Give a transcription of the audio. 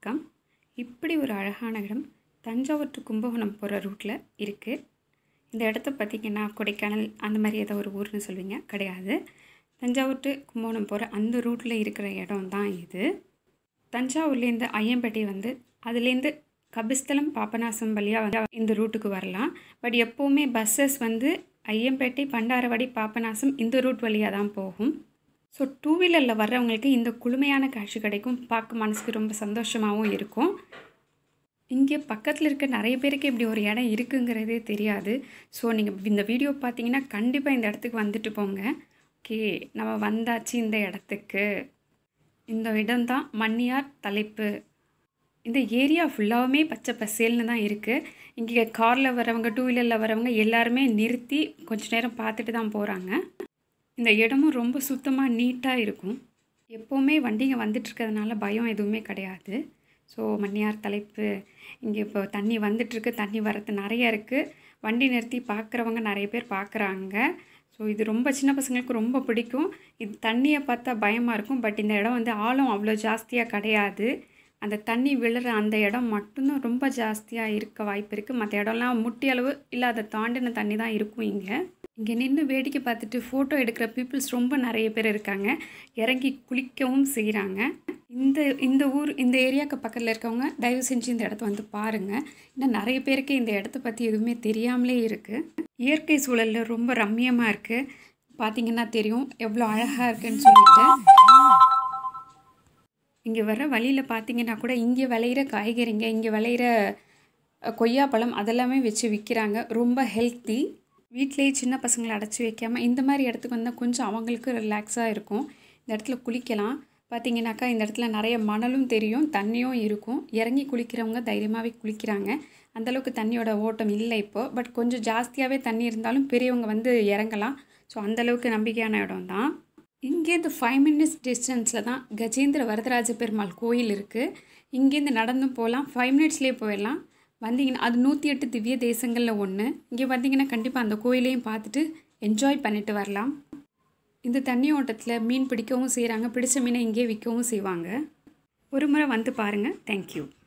வணக்கம் இப்படி ஒரு அழகான இடம் தஞ்சாவூர் டு கும்பகோணம் போகிற ரூட்டில் இருக்குது இந்த இடத்த பார்த்திங்கன்னா கொடைக்கானல் அந்த மாதிரி ஏதோ ஒரு ஊர்னு சொல்வீங்க கிடையாது தஞ்சாவூர் டு கும்பகோணம் போகிற அந்த ரூட்டில் இருக்கிற இடம் தான் இது தஞ்சாவூர்லேருந்து ஐயம்பேட்டை வந்து அதுலேருந்து கபிஸ்தலம் பாபநாசம் வழியாக வந்து இந்த ரூட்டுக்கு வரலாம் பட் எப்போவுமே பஸ்ஸஸ் வந்து ஐயம்பேட்டை பண்டாரவாடி பாபநாசம் இந்த ரூட் வழியாக தான் போகும் ஸோ டூ வீலரில் வர்றவங்களுக்கு இந்த குளுமையான காட்சி கிடைக்கும் பார்க்க மனசுக்கு ரொம்ப சந்தோஷமாகவும் இருக்கும் இங்கே பக்கத்தில் இருக்க நிறைய பேருக்கு இப்படி ஒரு இடம் இருக்குங்கிறதே தெரியாது ஸோ நீங்கள் இந்த வீடியோ பார்த்தீங்கன்னா கண்டிப்பாக இந்த இடத்துக்கு வந்துட்டு போங்க ஓகே நம்ம வந்தாச்சு இந்த இடத்துக்கு இந்த இடம் தான் மன்னியார் தலைப்பு இந்த ஏரியா ஃபுல்லாகவுமே பச்சை பசேல்னு தான் இருக்குது இங்கே காரில் வரவங்க டூ வீலரில் வரவங்க எல்லாருமே நிறுத்தி கொஞ்ச நேரம் பார்த்துட்டு தான் போகிறாங்க இந்த இடமும் ரொம்ப சுத்தமாக நீட்டாக இருக்கும் எப்போவுமே வண்டிங்க வந்துட்டுருக்கிறதுனால பயம் எதுவுமே கிடையாது ஸோ மன்னியார் தலைப்பு இங்கே இப்போ தண்ணி வந்துட்டுருக்கு தண்ணி வரது நிறைய இருக்குது வண்டி நிறுத்தி பார்க்குறவங்க நிறைய பேர் பார்க்குறாங்க ஸோ இது ரொம்ப சின்ன பசங்களுக்கு ரொம்ப பிடிக்கும் இது தண்ணியை பார்த்தா பயமாக இருக்கும் பட் இந்த இடம் வந்து ஆழம் அவ்வளோ ஜாஸ்தியாக கிடையாது அந்த தண்ணி விழுற அந்த இடம் மட்டும்தான் ரொம்ப ஜாஸ்தியாக இருக்க வாய்ப்பு இருக்குது மற்ற இடம்லாம் முட்டி அளவு இல்லை அதை தாண்டின தண்ணி தான் இருக்கும் இங்கே இங்கே நின்று வேடிக்கை பார்த்துட்டு ஃபோட்டோ எடுக்கிற பீப்புள்ஸ் ரொம்ப நிறைய பேர் இருக்காங்க இறங்கி குளிக்கவும் செய்கிறாங்க இந்த இந்த ஊர் இந்த ஏரியாவுக்கு பக்கத்தில் இருக்கவங்க தயவு செஞ்சு இந்த இடத்த வந்து பாருங்கள் இன்னும் நிறைய பேருக்கு இந்த இடத்த பற்றி எதுவுமே தெரியாமலே இருக்குது இயற்கை சூழலில் ரொம்ப ரம்மியமாக இருக்குது பார்த்தீங்கன்னா தெரியும் எவ்வளோ அழகாக இருக்குன்னு சொல்லிட்டு இங்கே வர வழியில் பார்த்தீங்கன்னா கூட இங்கே விளையிற காய்கறிங்க இங்கே விளையிற கொய்யாப்பழம் அதெல்லாமே வச்சு விற்கிறாங்க ரொம்ப ஹெல்த்தி வீட்டிலேயே சின்ன பசங்களை அடைச்சி வைக்காமல் இந்த மாதிரி இடத்துக்கு வந்தால் கொஞ்சம் அவங்களுக்கு ரிலாக்ஸாக இருக்கும் இந்த இடத்துல குளிக்கலாம் பார்த்தீங்கன்னாக்கா இந்த இடத்துல நிறைய மணலும் தெரியும் தண்ணியும் இருக்கும் இறங்கி குளிக்கிறவங்க தைரியமாகவே குளிக்கிறாங்க அந்தளவுக்கு தண்ணியோட ஓட்டம் இல்லை இப்போது பட் கொஞ்சம் ஜாஸ்தியாகவே தண்ணி இருந்தாலும் பெரியவங்க வந்து இறங்கலாம் ஸோ அந்தளவுக்கு நம்பிக்கையான இடம் தான் இங்கேருந்து ஃபைவ் மினிட்ஸ் டிஸ்டன்ஸில் தான் கஜேந்திர வரதராஜ பெருமாள் கோயில் இருக்குது இங்கேருந்து நடந்தும் போகலாம் ஃபைவ் மினிட்ஸ்லேயே போயிடலாம் வந்தீங்கன்னா அது நூற்றி எட்டு திவ்ய தேசங்களில் ஒன்று இங்கே வந்தீங்கன்னா கண்டிப்பாக அந்த கோயிலையும் பார்த்துட்டு என்ஜாய் பண்ணிட்டு வரலாம் இந்த தண்ணி ஓட்டத்தில் மீன் பிடிக்கவும் செய்கிறாங்க பிடிச்ச மீனை இங்கே விற்கவும் செய்வாங்க ஒரு முறை வந்து பாருங்கள் தேங்க்யூ